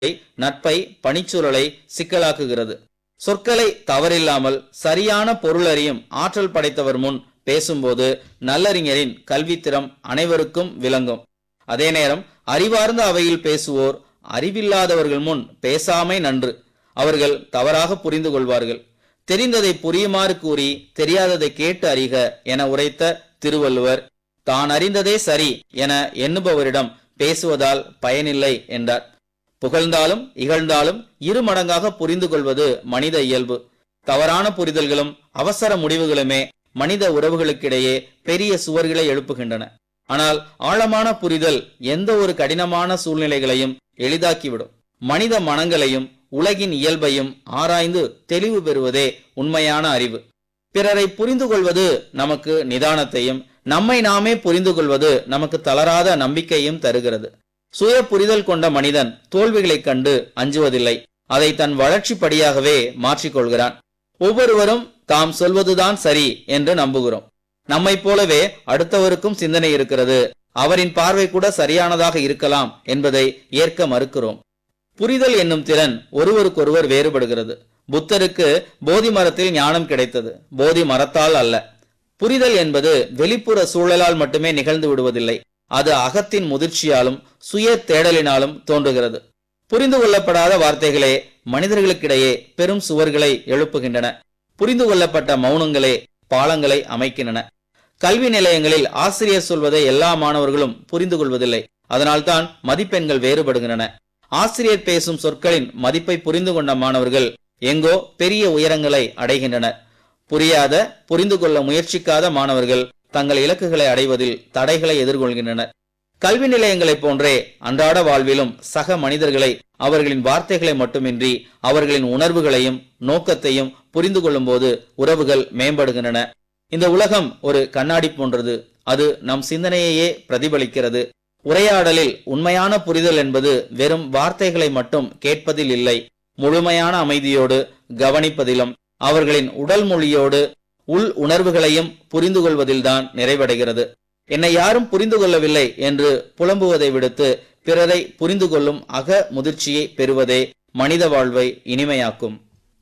நட்பை பணிச்சூழலை சிக்கலாக்குகிறது சொற்களை தவறில்லாமல் சரியான பொருளறியும் ஆற்றல் படைத்தவர் முன் பேசும்போது நல்லறிஞரின் கல்வித்திறம் அனைவருக்கும் விளங்கும் அதே நேரம் அறிவார்ந்த அவையில் பேசுவோர் அறிவில்லாதவர்கள் முன் பேசாமை நன்று அவர்கள் தவறாக புரிந்து கொள்வார்கள் தெரிந்ததை புரியுமாறு கூறி தெரியாததை கேட்டு அறிக என உரைத்த திருவள்ளுவர் தான் அறிந்ததே சரி என எண்ணுபவரிடம் பேசுவதால் பயனில்லை என்றார் புகழ்ந்தாலும் இகழ்ந்தாலும் இரு மடங்காக புரிந்து கொள்வது மனித இயல்பு தவறான புரிதல்களும் அவசர முடிவுகளுமே மனித உறவுகளுக்கிடையே பெரிய சுவர்களை எழுப்புகின்றன ஆனால் ஆழமான புரிதல் எந்த ஒரு கடினமான சூழ்நிலைகளையும் எளிதாக்கிவிடும் மனித மனங்களையும் உலகின் இயல்பையும் ஆராய்ந்து தெளிவு பெறுவதே உண்மையான அறிவு பிறரை புரிந்து கொள்வது நமக்கு நிதானத்தையும் நம்மை நாமே புரிந்து கொள்வது நமக்கு தளராத நம்பிக்கையும் தருகிறது சுய புரிதல் கொண்ட மனிதன் தோல்விகளைக் கண்டு அஞ்சுவதில்லை அதை தன் வளர்ச்சி படியாகவே மாற்றிக்கொள்கிறான் ஒவ்வொருவரும் தாம் சொல்வதுதான் சரி என்று நம்புகிறோம் நம்மைப் போலவே அடுத்தவருக்கும் சிந்தனை இருக்கிறது அவரின் பார்வை கூட சரியானதாக இருக்கலாம் என்பதை ஏற்க மறுக்கிறோம் புரிதல் என்னும் திறன் ஒருவருக்கொருவர் வேறுபடுகிறது புத்தருக்கு போதி மரத்தில் ஞானம் கிடைத்தது போதி மரத்தால் அல்ல புரிதல் என்பது வெளிப்புற சூழலால் மட்டுமே நிகழ்ந்து விடுவதில்லை அது அகத்தின் முதிர்ச்சியாலும் சுய தேடலினாலும் தோன்றுகிறது புரிந்து கொள்ளப்படாத வார்த்தைகளே மனிதர்களுக்கிடையே பெரும் சுவர்களை எழுப்புகின்றன புரிந்து கொள்ளப்பட்ட மௌனங்களே பாலங்களை அமைக்கின்றன கல்வி நிலையங்களில் ஆசிரியர் சொல்வதை எல்லா மாணவர்களும் புரிந்து கொள்வதில்லை அதனால்தான் மதிப்பெண்கள் வேறுபடுகின்றன ஆசிரியர் பேசும் சொற்களின் மதிப்பை புரிந்து கொண்ட மாணவர்கள் எங்கோ பெரிய உயரங்களை அடைகின்றனர் புரியாத புரிந்து கொள்ள முயற்சிக்காத மாணவர்கள் தங்கள் இலக்குகளை அடைவதில் தடைகளை எதிர்கொள்கின்றனர் கல்வி நிலையங்களைப் போன்றே அன்றாட வாழ்விலும் சக மனிதர்களை அவர்களின் வார்த்தைகளை மட்டுமின்றி அவர்களின் உணர்வுகளையும் நோக்கத்தையும் புரிந்து கொள்ளும்போது உறவுகள் மேம்படுகின்றன இந்த உலகம் ஒரு கண்ணாடி போன்றது அது நம் சிந்தனையையே பிரதிபலிக்கிறது உரையாடலில் உண்மையான புரிதல் என்பது வெறும் வார்த்தைகளை மட்டும் கேட்பதில் இல்லை முழுமையான அமைதியோடு கவனிப்பதிலும் அவர்களின் உடல் மொழியோடு உள் உணர்வுகளையும் புரிந்து கொள்வதில்தான் நிறைவடைகிறது என்னை யாரும் புரிந்து கொள்ளவில்லை என்று புலம்புவதை விடுத்து பிறரை புரிந்து கொள்ளும் அக முதிர்ச்சியை பெறுவதே மனித வாழ்வை இனிமையாக்கும்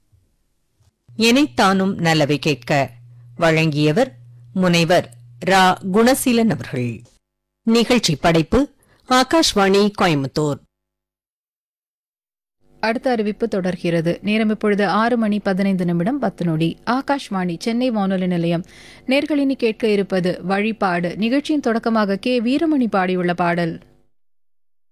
எனைத்தானும் நல்லவை கேட்க வழங்கியவர் முனைவர் ரா குணசீலன் அவர்கள் நிகழ்ச்சி படைப்பு ஆகாஷ்வாணி கோயம்புத்தூர் அடுத்த அறிவிப்பு தொடர்கிறது நேரம் இப்பொழுது ஆறு மணி பதினைந்து நிமிடம் பத்து நொடி ஆகாஷ்வாணி சென்னை வானொலி நிலையம் நேர்களினி கேட்க இருப்பது வழிபாடு நிகழ்ச்சியின் தொடக்கமாக கே வீரமணி பாடியுள்ள பாடல்